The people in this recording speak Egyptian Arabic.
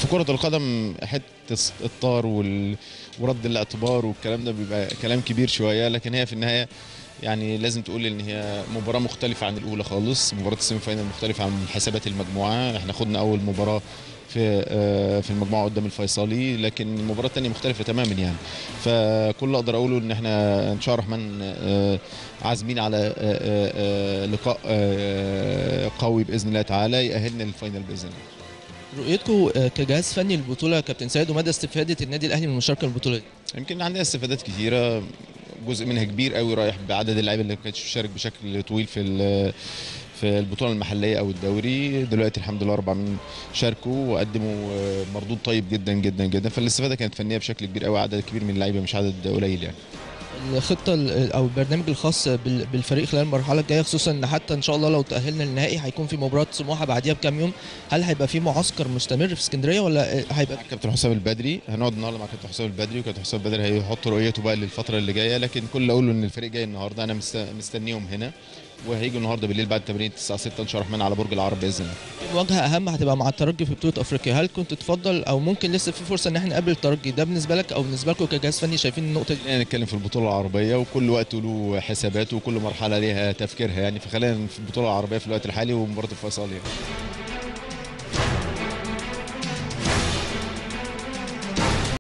في كرة القدم حتة الطار وال... ورد الاعتبار والكلام ده بيبقى كلام كبير شوية لكن هي في النهاية يعني لازم تقول ان هي مباراة مختلفة عن الأولى خالص مباراة السيمي فاينل مختلفة عن حسابات المجموعة احنا خدنا أول مباراة في آه، في المجموعة قدام الفيصلي لكن المباراة الثانية مختلفة تماما يعني فكل اللي أقدر أقوله ان احنا إن شاء الله الرحمن آه، عازمين على آه، آه، آه، لقاء آه، قوي بإذن الله تعالى يأهلنا للفاينل بإذن الله رؤيتكم آه، كجهاز فني للبطوله يا كابتن سيد ومدى استفاده النادي الاهلي من المشاركه في البطوله دي يمكن عندنا استفادات كتيره جزء منها كبير قوي رايح بعدد اللعيبه اللي ما كانتش بتشارك بشكل طويل في ال- في البطوله المحليه او الدوري دلوقتي الحمد لله اربع من شاركوا وقدموا آه، مردود طيب جدا جدا جدا فالاستفاده كانت فنيه بشكل كبير قوي عدد كبير من اللعيبه مش عدد قليل يعني الخطه ال- او البرنامج الخاص بال- بالفريق خلال المرحله الجايه خصوصا ان حتى ان شاء الله لو تاهلنا للنهائي هيكون في مباراه سموحه بعديها بكام يوم هل هيبقى في معسكر مستمر في اسكندريه ولا آه، هيبقى مع كابتن حسام البدري هنقعد النهارده مع كابتن حسام البدري وكابتن حسام البدري هيحط رؤيته بقى للفتره اللي جايه لكن كل اللي اقوله ان الفريق جاي النهارده انا مست- مستنيهم هنا وهيجوا النهارده بالليل بعد التمرين الساعه 6 ان شاء الله الرحمن على برج العرب باذن الله في مواجهه اهم هتبقى مع الترجي في بطوله افريقيا هل كنت تفضل او ممكن لسه في فرصه ان احنا نقابل الترجي ده بالنسبه لك او بالنسبه لكم كجهاز فني شايفين النقطه دي خلينا نتكلم في البطوله العربيه وكل وقت له حساباته وكل مرحله ليها تفكيرها يعني فخلينا في البطوله العربيه في الوقت الحالي ومباراه الفيصل يعني